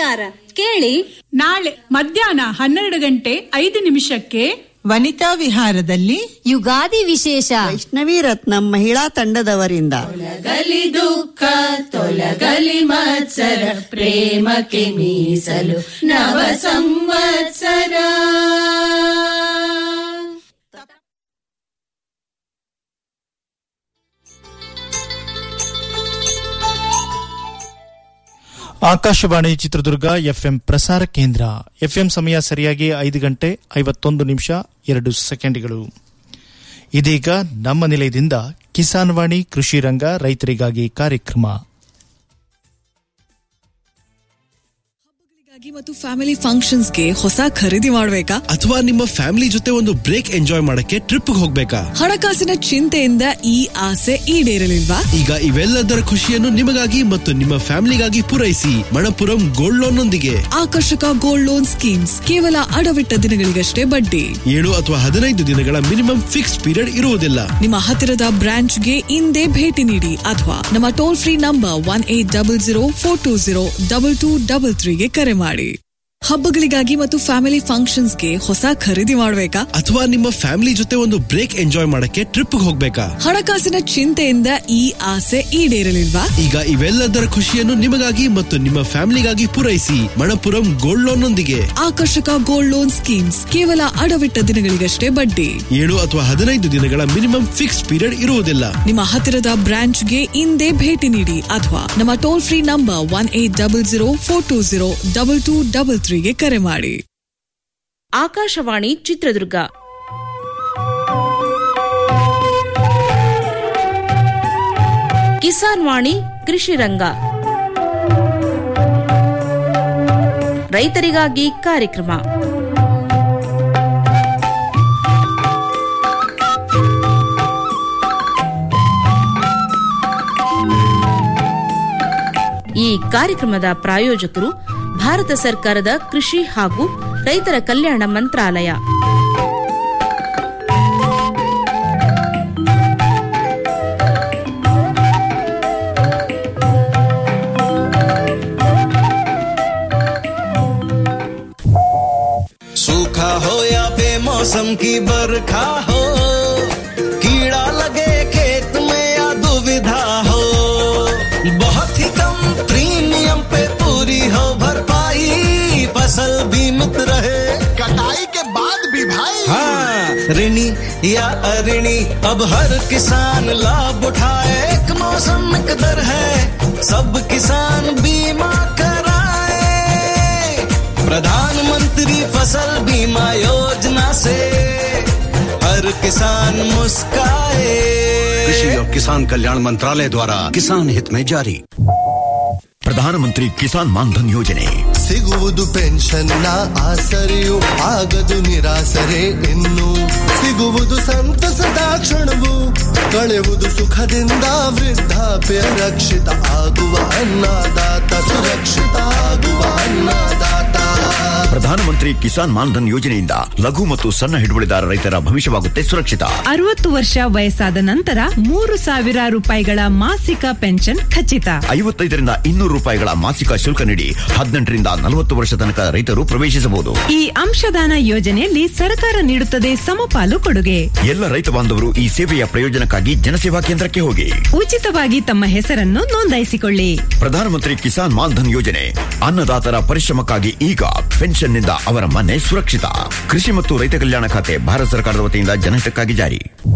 ನಮಸ್ಕಾರ ಕೇಳಿ ನಾಳೆ ಮಧ್ಯಾಹ್ನ ಹನ್ನೆರಡು ಗಂಟೆ ಐದು ನಿಮಿಷಕ್ಕೆ ವನಿತಾ ವಿಹಾರದಲ್ಲಿ ಯುಗಾದಿ ವಿಶೇಷ ವೈಷ್ಣವಿ ರತ್ನಂ ಮಹಿಳಾ ತಂಡದವರಿಂದ ಗಲಿ ದುಃಖ ತೊಲಗಲಿ ಮತ್ಸರ ಪ್ರೇಮಕ್ಕೆ ಮೀಸಲು ನವ ಸಂವತ್ಸರ ಆಕಾಶವಾಣಿ ಚಿತ್ರದುರ್ಗ ಎಫ್ಎಂ ಪ್ರಸಾರ ಕೇಂದ್ರ ಎಫ್ಎಂ ಸಮಯ ಸರಿಯಾಗಿ ಐದು ಗಂಟೆ ಐವತ್ತೊಂದು ನಿಮಿಷ ಎರಡು ಸೆಕೆಂಡ್ಗಳು ಇದೀಗ ನಮ್ಮ ನಿಲಯದಿಂದ ಕಿಸಾನ್ ವಾಣಿ ಕೃಷಿ ರಂಗ ರೈತರಿಗಾಗಿ ಕಾರ್ಯಕ್ರಮ ಗಾಗಿ ಮತ್ತು ಫ್ಯಾಮಿಲಿ ಫಂಕ್ಷನ್ಸ್ಗೆ ಹೊಸ ಖರೀದಿ ಮಾಡಬೇಕಾ ಅಥವಾ ನಿಮ್ಮ ಫ್ಯಾಮಿಲಿ ಜೊತೆ ಒಂದು ಬ್ರೇಕ್ ಎಂಜಾಯ್ ಮಾಡಕ್ಕೆ ಟ್ರಿಪ್ ಹೋಗ್ಬೇಕಾ ಹಣಕಾಸಿನ ಚಿಂತೆಯಿಂದ ಈ ಆಸೆ ಈಡೇರಲಿಲ್ವಾ ಈಗ ಇವೆಲ್ಲದರ ಖುಷಿಯನ್ನು ನಿಮಗಾಗಿ ಮತ್ತು ನಿಮ್ಮ ಫ್ಯಾಮಿಲಿಗಾಗಿ ಪೂರೈಸಿ ಮಣಪುರಂ ಗೋಲ್ಡ್ ಲೋನ್ ನೊಂದಿಗೆ ಆಕರ್ಷಕ ಗೋಲ್ಡ್ ಲೋನ್ ಸ್ಕೀಮ್ಸ್ ಕೇವಲ ಅಡವಿಟ್ಟ ದಿನಗಳಿಗಷ್ಟೇ ಬಡ್ಡಿ ಏಳು ಅಥವಾ ಹದಿನೈದು ದಿನಗಳ ಮಿನಿಮಮ್ ಫಿಕ್ಸ್ ಪೀರಿಯಡ್ ಇರುವುದಿಲ್ಲ ನಿಮ್ಮ ಹತ್ತಿರದ ಬ್ರಾಂಚ್ಗೆ ಇಂದೇ ಭೇಟಿ ನೀಡಿ ಅಥವಾ ನಮ್ಮ toll free number one eight double zero four two zero double two double ತ್ರೀಗೆ ಕರೆ ಮಾಡಿ ಹಬ್ಬಗಳಿಗಾಗಿ ಮತ್ತು ಫ್ಯಾಮಿಲಿ ಫಂಕ್ಷನ್ಸ್ಗೆ ಹೊಸ ಖರೀದಿ ಮಾಡಬೇಕಾ ಅಥವಾ ನಿಮ್ಮ ಫ್ಯಾಮಿಲಿ ಜೊತೆ ಒಂದು ಬ್ರೇಕ್ ಎಂಜಾಯ್ ಮಾಡಕ್ಕೆ ಟ್ರಿಪ್ ಹೋಗ್ಬೇಕಾ ಹಣಕಾಸಿನ ಚಿಂತೆಯಿಂದ ಈ ಆಸೆ ಈಡೇರಲಿಲ್ವಾ ಈಗ ಇವೆಲ್ಲದರ ಖುಷಿಯನ್ನು ನಿಮಗಾಗಿ ಮತ್ತು ನಿಮ್ಮ ಫ್ಯಾಮಿಲಿಗಾಗಿ ಪೂರೈಸಿ ಮಣಪುರಂ ಗೋಲ್ಡ್ ಲೋನ್ ನೊಂದಿಗೆ ಆಕರ್ಷಕ ಗೋಲ್ಡ್ ಲೋನ್ ಸ್ಕೀಮ್ಸ್ ಕೇವಲ ಅಡವಿಟ್ಟ ದಿನಗಳಿಗಷ್ಟೇ ಬಡ್ಡಿ ಏಳು ಅಥವಾ ಹದಿನೈದು ದಿನಗಳ ಮಿನಿಮಮ್ ಫಿಕ್ಸ್ ಪೀರಿಯಡ್ ಇರುವುದಿಲ್ಲ ನಿಮ್ಮ ಹತ್ತಿರದ ಬ್ರಾಂಚ್ಗೆ ಇಂದೇ ಭೇಟಿ ನೀಡಿ ಅಥವಾ ನಮ್ಮ toll free number one eight double zero four two zero double two double ತ್ರೀಗೆ ಕರೆ ಮಾಡಿ ಆಕಾಶವಾಣಿ ಚಿತ್ರದುರ್ಗ ಕಿಸಾನ್ ವಾಣಿ ಕೃಷಿ ರಂಗ ರೈತರಿಗಾಗಿ ಕಾರ್ಯಕ್ರಮ ಈ ಕಾರ್ಯಕ್ರಮದ ಪ್ರಾಯೋಜಕರು ಭಾರತ ಸರ್ಕಾರದ ಕೃಷಿ ಹಾಗೂ ರೈತರ ಕಲ್ಯಾಣ ಮಂತ್ರಾಲಯ सूखा हो या बेमौसम की बरखा हो कीड़ा लगे खेत में या दुविधा हो बहुत ही कम प्रीमियम पे पूरी हो भरपाई फसल बीमित रहे कटाई के बाद भी भाई हाँ ऋणी या अऋणी अब हर किसान लाभ उठाए एक मौसम एक दर है सब किसान बीमा कराए प्रधानमंत्री फसल बीमा योजना से हर किसान मुस्काए कृषि और किसान कल्याण मंत्रालय द्वारा किसान हित में जारी ಪ್ರಧಾನಮಂತ್ರಿ ಕಿಸಾನ್ ಮಾನ್ಧನ್ ಯೋಜನೆ ಸಿಗುವುದು ಪೆನ್ಷನ್ನ ಆಸರೆಯು ಆಗದು ನಿರಾಸರೆ ಇನ್ನು ಸಿಗುವುದು ಸಂತಸದ ಕ್ಷಣವು ಕಳೆಯುವುದು ಸುಖದಿಂದ ವೃದ್ಧಾಪ್ಯ ರಕ್ಷಿತ ಆಗುವ ಅನ್ನದಾತ ಸುರಕ್ಷಿತ ಆಗುವ ಅನ್ನದಾತ ಪ್ರಧಾನಮಂತ್ರಿ ಕಿಸಾನ್ ಮಾನ್ಧನ್ ಯೋಜನೆಯಿಂದ ಲಘು ಮತ್ತು ಸಣ್ಣ ಹಿಡುವಳಿದಾರ ರೈತರ ಭವಿಷ್ಯವಾಗುತ್ತೆ ಸುರಕ್ಷಿತ ಅರವತ್ತು ವರ್ಷ ವಯಸ್ಸಾದ ನಂತರ ಮೂರು ಸಾವಿರ ರೂಪಾಯಿಗಳ ಮಾಸಿಕ ಪೆನ್ಷನ್ ಖಚಿತ ಐವತ್ತೈದರಿಂದ ಇನ್ನೂರು ರೂಪಾಯಿಗಳ ಮಾಸಿಕ ಶುಲ್ಕ ನೀಡಿ ಹದಿನೆಂಟರಿಂದ ನಲವತ್ತು ವರ್ಷ ತನಕ ರೈತರು ಪ್ರವೇಶಿಸಬಹುದು ಈ ಅಂಶದಾನ ಯೋಜನೆಯಲ್ಲಿ ಸರ್ಕಾರ ನೀಡುತ್ತದೆ ಸಮಪಾಲು ಕೊಡುಗೆ ಎಲ್ಲ ರೈತ ಬಾಂಧವರು ಈ ಸೇವೆಯ ಪ್ರಯೋಜನಕ್ಕಾಗಿ ಜನಸೇವಾ ಕೇಂದ್ರಕ್ಕೆ ಹೋಗಿ ಉಚಿತವಾಗಿ ತಮ್ಮ ಹೆಸರನ್ನು ನೋಂದಾಯಿಸಿಕೊಳ್ಳಿ ಪ್ರಧಾನಮಂತ್ರಿ ಕಿಸಾನ್ ಮಾನ್ಧನ್ ಯೋಜನೆ ಅನ್ನದಾತರ ಪರಿಶ್ರಮಕ್ಕಾಗಿ ಈಗ ಪೆನ್ಷನ್ನಿಂದ ಅವರ ಮನೆ ಸುರಕ್ಷಿತ ಕೃಷಿ ಮತ್ತು ರೈತ ಕಲ್ಯಾಣ ಖಾತೆ ಭಾರತ ಸರ್ಕಾರದ ವತಿಯಿಂದ ಜನಹಿತಕ್ಕಾಗಿ ಜಾರಿ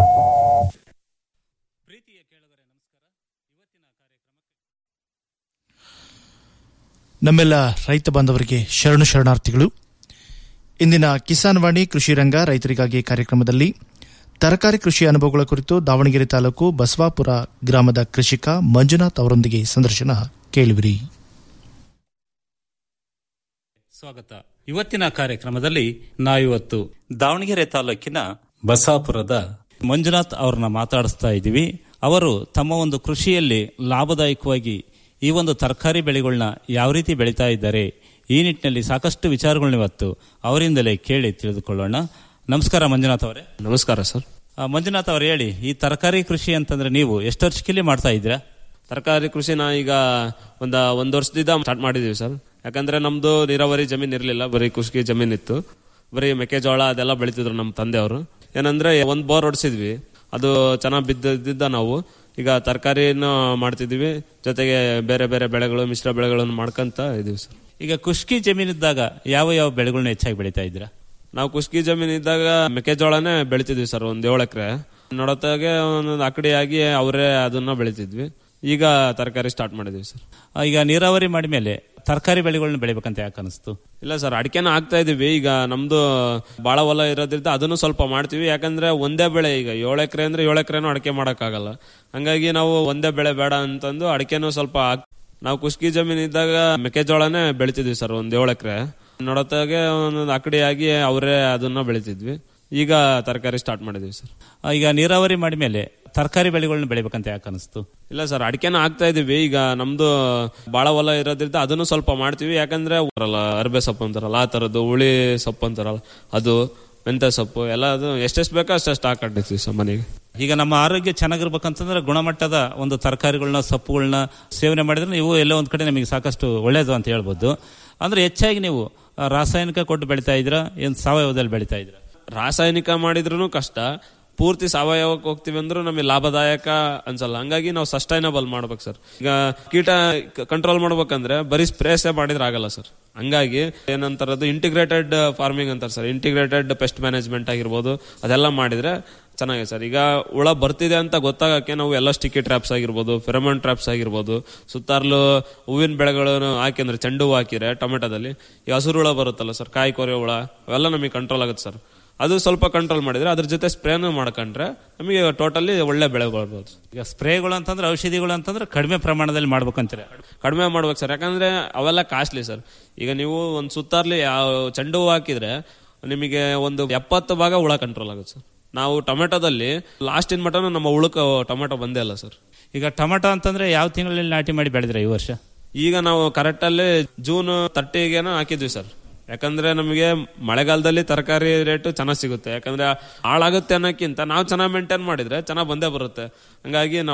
ನಮ್ಮೆಲ್ಲ ರೈತ ಬಾಂಧವರಿಗೆ ಶರಣು ಶರಣಾರ್ಥಿಗಳು ಇಂದಿನ ಕಿಸಾನ್ ವಾಣಿ ಕೃಷಿ ರಂಗ ರೈತರಿಗಾಗಿ ಕಾರ್ಯಕ್ರಮದಲ್ಲಿ ತರಕಾರಿ ಕೃಷಿ ಅನುಭವಗಳ ಕುರಿತು ದಾವಣಗೆರೆ ತಾಲೂಕು ಬಸವಾಪುರ ಗ್ರಾಮದ ಕೃಷಿಕ ಮಂಜುನಾಥ್ ಅವರೊಂದಿಗೆ ಸಂದರ್ಶನ ಕೇಳುವಿರಿ ಸ್ವಾಗತ ಇವತ್ತಿನ ಕಾರ್ಯಕ್ರಮದಲ್ಲಿ ನಾವಿವತ್ತು ದಾವಣಗೆರೆ ತಾಲೂಕಿನ ಬಸಾಪುರದ ಮಂಜುನಾಥ್ ಅವರನ್ನ ಮಾತಾಡಿಸ್ತಾ ಇದ್ದೀವಿ ಅವರು ತಮ್ಮ ಒಂದು ಕೃಷಿಯಲ್ಲಿ ಲಾಭದಾಯಕವಾಗಿ ಈ ಒಂದು ತರಕಾರಿ ಬೆಳೆಗಳನ್ನ ಯಾವ ರೀತಿ ಬೆಳೀತಾ ಇದ್ದಾರೆ ಈ ನಿಟ್ಟಿನಲ್ಲಿ ಸಾಕಷ್ಟು ವಿಚಾರಗಳನ್ನ ಇವತ್ತು ಅವರಿಂದಲೇ ಕೇಳಿ ತಿಳಿದುಕೊಳ್ಳೋಣ ನಮಸ್ಕಾರ ಮಂಜುನಾಥ್ ಅವರೇ ನಮಸ್ಕಾರ ಸರ್ ಮಂಜುನಾಥ್ ಅವರು ಹೇಳಿ ಈ ತರಕಾರಿ ಕೃಷಿ ಅಂತಂದ್ರೆ ನೀವು ಎಷ್ಟು ವರ್ಷಕ್ಕೆ ಮಾಡ್ತಾ ಇದ್ದೀರಾ ತರಕಾರಿ ಕೃಷಿನ ಈಗ ಒಂದ ಒಂದ್ ವರ್ಷದಿಂದ ಸ್ಟಾರ್ಟ್ ಮಾಡಿದೀವಿ ಸರ್ ಯಾಕಂದ್ರೆ ನಮ್ದು ನೀರಾವರಿ ಜಮೀನ್ ಇರಲಿಲ್ಲ ಬರೀ ಕುಷ್ಕಿ ಜಮೀನ್ ಇತ್ತು ಬರೀ ಮೆಕ್ಕೆಜೋಳ ಅದೆಲ್ಲ ಬೆಳಿತಿದ್ರು ನಮ್ಮ ತಂದೆಯವರು ಏನಂದ್ರೆ ಒಂದ್ ಬೋರ್ ಹೊಡ್ಸಿದ್ವಿ ಅದು ಚೆನ್ನಾಗಿ ಬಿದ್ದಿದ್ದ ನಾವು ಈಗ ತರಕಾರಿನ ಮಾಡ್ತಿದ್ವಿ ಜೊತೆಗೆ ಬೇರೆ ಬೇರೆ ಬೆಳೆಗಳು ಮಿಶ್ರ ಬೆಳೆಗಳನ್ನು ಮಾಡ್ಕೊಂತ ಇದೀವಿ ಸರ್ ಈಗ ಕುಷ್ಕಿ ಜಮೀನಿದ್ದಾಗ ಯಾವ ಯಾವ ಬೆಳೆಗಳನ್ನ ಹೆಚ್ಚಾಗಿ ಬೆಳೀತಾ ಇದ್ದೀರಾ ನಾವು ಕುಷ್ಕಿ ಜಮೀನ್ ಇದ್ದಾಗ ಮೆಕ್ಕೆಜೋಳನೇ ಬೆಳಿತಿದ್ವಿ ಸರ್ ಒಂದ್ ಏಳು ಎಕರೆ ನೋಡತ್ತಾಗೆ ಒಂದೊಂದು ಅಕಡಿ ಆಗಿ ಅವರೇ ಅದನ್ನ ಬೆಳಿತಿದ್ವಿ ಈಗ ತರಕಾರಿ ಸ್ಟಾರ್ಟ್ ಮಾಡಿದ್ವಿ ಸರ್ ಆ, ಈಗ ನೀರಾವರಿ ಮಾಡಿದ್ಮೇಲೆ ತರಕಾರಿ ಬೆಳೆಗಳನ್ನ ಬೆಳಿಬೇಕಂತ ಯಾಕೆ ಅನಿಸ್ತು ಇಲ್ಲ ಸರ್ ಅಡಿಕೆನ ಹಾಕ್ತಾ ಇದೀವಿ ಈಗ ನಮ್ದು ಬಾಳ ಹೊಲ ಇರೋದ್ರಿಂದ ಅದನ್ನು ಸ್ವಲ್ಪ ಮಾಡ್ತೀವಿ ಯಾಕಂದ್ರೆ ಒಂದೇ ಬೆಳೆ ಈಗ ಏಳು ಎಕರೆ ಅಂದ್ರೆ ಏಳು ಎಕರೆನೂ ಅಡಿಕೆ ಮಾಡಕ್ಕಾಗಲ್ಲ ಹಂಗಾಗಿ ನಾವು ಒಂದೇ ಬೆಳೆ ಬೇಡ ಅಂತಂದು ಅಡಿಕೆನೂ ಸ್ವಲ್ಪ ಹಾಕ್- ನಾವು ಕುಷ್ಕಿ ಜಮೀನ್ ಇದ್ದಾಗ ಮೆಕ್ಕೆಜೋಳನೇ ಬೆಳಿತಿದ್ವಿ ಸರ್ ಒಂದ್ ಏಳು ಎಕರೆ ನೋಡತ್ತಾಗೆ ಒಂದೊಂದು ಅಕಡಿ ಆಗಿ ಅವರೇ ಅದನ್ನ ಬೆಳಿತಿದ್ವಿ ಈಗ ತರಕಾರಿ ಸ್ಟಾರ್ಟ್ ಮಾಡಿದ್ವಿ ಸರ್ ಆ, ಈಗ ನೀರಾವರಿ ಮಾಡಿದ್ಮೇಲೆ ತರಕಾರಿ ಬೆಳೆಗಳನ್ನ ಬೆಳಿಬೇಕಂತ ಯಾಕೆ ಅನಿಸ್ತು ಇಲ್ಲ ಸರ್ ಅಡಿಕೆನ ಹಾಕ್ತಾ ಇದೀವಿ ಈಗ ನಮ್ದು ಬಾಳ ಹೊಲ ಇರೋದ್ರಿಂದ ಅದನ್ನು ಸ್ವಲ್ಪ ಮಾಡ್ತೀವಿ ಯಾಕಂದ್ರೆ ಬರಲ್ಲ ಅರ್ಬೆ ಸೊಪ್ಪು ಅಂತಾರಲ್ಲ ಆ ತರದ್ದು ಹುಳಿ ಸೊಪ್ಪು ಅಂತಾರಲ್ಲ ಅದು ಮೆಂತ್ಯ ಸೊಪ್ಪು ಎಲ್ಲ ಅದು ಎಷ್ಟೆಷ್ಟು ಬೇಕೋ ಅಷ್ಟಷ್ಟು ಹಾಕೊಂಡಿರ್ತೀವಿ ಸರ್ ಮನೆಗೆ ಈಗ ನಮ್ಮ ಆರೋಗ್ಯ ಚೆನ್ನಾಗಿರ್ಬೇಕಂತಂದ್ರೆ ಗುಣಮಟ್ಟದ ಒಂದು ತರಕಾರಿಗಳನ್ನ ಸೊಪ್ಪುಗಳನ್ನ ಸೇವನೆ ಮಾಡಿದ್ರೆ ಇವು ಎಲ್ಲೋ ಒಂದ್ ಕಡೆ ನಮಗೆ ಸಾಕಷ್ಟು ಒಳ್ಳೇದು ಅಂತ ಹೇಳ್ಬೋದು ಅಂದ್ರೆ ಹೆಚ್ಚಾಗಿ ನೀವು ಆ, ರಾಸಾಯನಿಕ ಕೊಟ್ಟು ಬೆಳಿತಾ ಇದ್ದೀರಾ ಏನ್ ಸಾವಯವದಲ್ಲಿ ಬೆಳಿತಾ ಇದ್ದೀರಾ ರಾಸಾಯನಿಕ ಮಾಡಿದ್ರು ಕಷ್ಟ ಪೂರ್ತಿ ಸಾವಯವಕ್ಕೆ ಹೋಗ್ತೀವಿ ಅಂದ್ರೂ ನಮಗೆ ಲಾಭದಾಯಕ ಅನ್ಸಲ್ಲ ಹಂಗಾಗಿ ನಾವು ಸಸ್ಟೈನಬಲ್ ಮಾಡ್ಬೇಕು ಸರ್ ಈಗ ಕೀಟ ಕಂಟ್ರೋಲ್ ಮಾಡ್ಬೇಕಂದ್ರೆ ಬರೀ ಸ್ಪ್ರೇಸೇ ಮಾಡಿದ್ರೆ ಆಗಲ್ಲ ಸರ್ ಹಂಗಾಗಿ ಏನಂತಾರದು ಇಂಟಿಗ್ರೇಟೆಡ್ ಫಾರ್ಮಿಂಗ್ ಅಂತಾರೆ ಸರ್ ಇಂಟಿಗ್ರೇಟೆಡ್ ಪೆಸ್ಟ್ ಮ್ಯಾನೇಜ್ಮೆಂಟ್ ಆಗಿರ್ಬೋದು ಅದೆಲ್ಲ ಮಾಡಿದ್ರೆ ಚೆನ್ನಾಗಿದೆ ಸರ್ ಈಗ ಹುಳ ಬರ್ತಿದೆ ಅಂತ ಗೊತ್ತಾಗಕ್ಕೆ ನಾವು ಎಲ್ಲ ಸ್ಟಿಕ್ಕಿ ಟ್ರಾಪ್ಸ್ ಆಗಿರ್ಬೋದು ಫೆರಮೋನ್ ಟ್ರಾಪ್ಸ್ ಆಗಿರ್ಬೋದು ಸುತ್ತಾರ್ಲು ಹೂವಿನ ಬೆಳೆಗಳನ್ನು ಹಾಕಿದ್ರೆ ಚೆಂಡು ಹೂವು ಹಾಕಿದ್ರೆ ಟೊಮೆಟೊದಲ್ಲಿ ಈ ಹಸುರು ಹುಳ ಬರುತ್ತಲ್ಲ ಸರ್ ಕಾಯಿ ಕೊರೆ ಹುಳ ಅವೆಲ್ಲ ನಮಗೆ ಕಂಟ್ರೋಲ್ ಆಗುತ್ತೆ ಸರ್ ಅದು ಸ್ವಲ್ಪ ಕಂಟ್ರೋಲ್ ಮಾಡಿದ್ರೆ ಅದ್ರ ಜೊತೆ ಸ್ಪ್ರೇನು ಮಾಡ್ಕೊಂಡ್ರೆ ನಮಗೆ ಟೋಟಲಿ ಒಳ್ಳೆ ಬೆಳೆ ಬರ್ಬೋದು ಈಗ ಸ್ಪ್ರೇಗಳು ಅಂತಂದ್ರೆ ಔಷಧಿಗಳು ಅಂತಂದ್ರೆ ಕಡಿಮೆ ಪ್ರಮಾಣದಲ್ಲಿ ಮಾಡ್ಬೇಕಂತೀರ ಕಡಿಮೆ ಮಾಡ್ಬೇಕು ಸರ್ ಯಾಕಂದ್ರೆ ಅವೆಲ್ಲ ಕಾಸ್ಟ್ಲಿ ಸರ್ ಈಗ ನೀವು ಒಂದು ಸುತ್ತಾರ್ಲಿ ಯಾವ ಚೆಂಡು ಹೂವು ಹಾಕಿದ್ರೆ ನಿಮಗೆ ಒಂದು ಎಪ್ಪತ್ತು ಭಾಗ ಹುಳ ಕಂಟ್ರೋಲ್ ಆಗುತ್ತೆ ಸರ್ ನಾವು ಟೊಮೆಟೊದಲ್ಲಿ ಲಾಸ್ಟ್ ಇನ್ ಮಟನು ನಮ್ಮ ಹುಳಕ್ಕೆ ಟೊಮೆಟೊ ಬಂದೇ ಇಲ್ಲ ಸರ್ ಈಗ ಟೊಮೆಟೊ ಅಂತಂದ್ರೆ ಯಾವ ತಿಂಗಳಲ್ಲಿ ನಾಟಿ ಮಾಡಿ ಬೆಳೆದ್ರೆ ಈ ವರ್ಷ ಈಗ ನಾವು ಕರೆಕ್ಟ್ ಅಲ್ಲಿ ಜೂನ್ ತರ್ಟಿಗೆನ ಹಾಕಿದ್ವಿ ಸರ್ ಯಾಕಂದ್ರೆ ನಮಗೆ ಮಳೆಗಾಲದಲ್ಲಿ ತರಕಾರಿ ರೇಟ್ ಚೆನ್ನಾಗಿ ಸಿಗುತ್ತೆ ಯಾಕಂದ್ರೆ ಹಾಳಾಗುತ್ತೆ ಅನ್ನೋಕ್ಕಿಂತ ನಾವು ಚೆನ್ನಾಗಿ ಮೇಂಟೈನ್ ಮಾಡಿದ್ರೆ ಚೆನ್ನಾಗಿ ಬಂದೇ ಬರುತ್ತೆ ಹಂಗಾಗಿ ನಾವು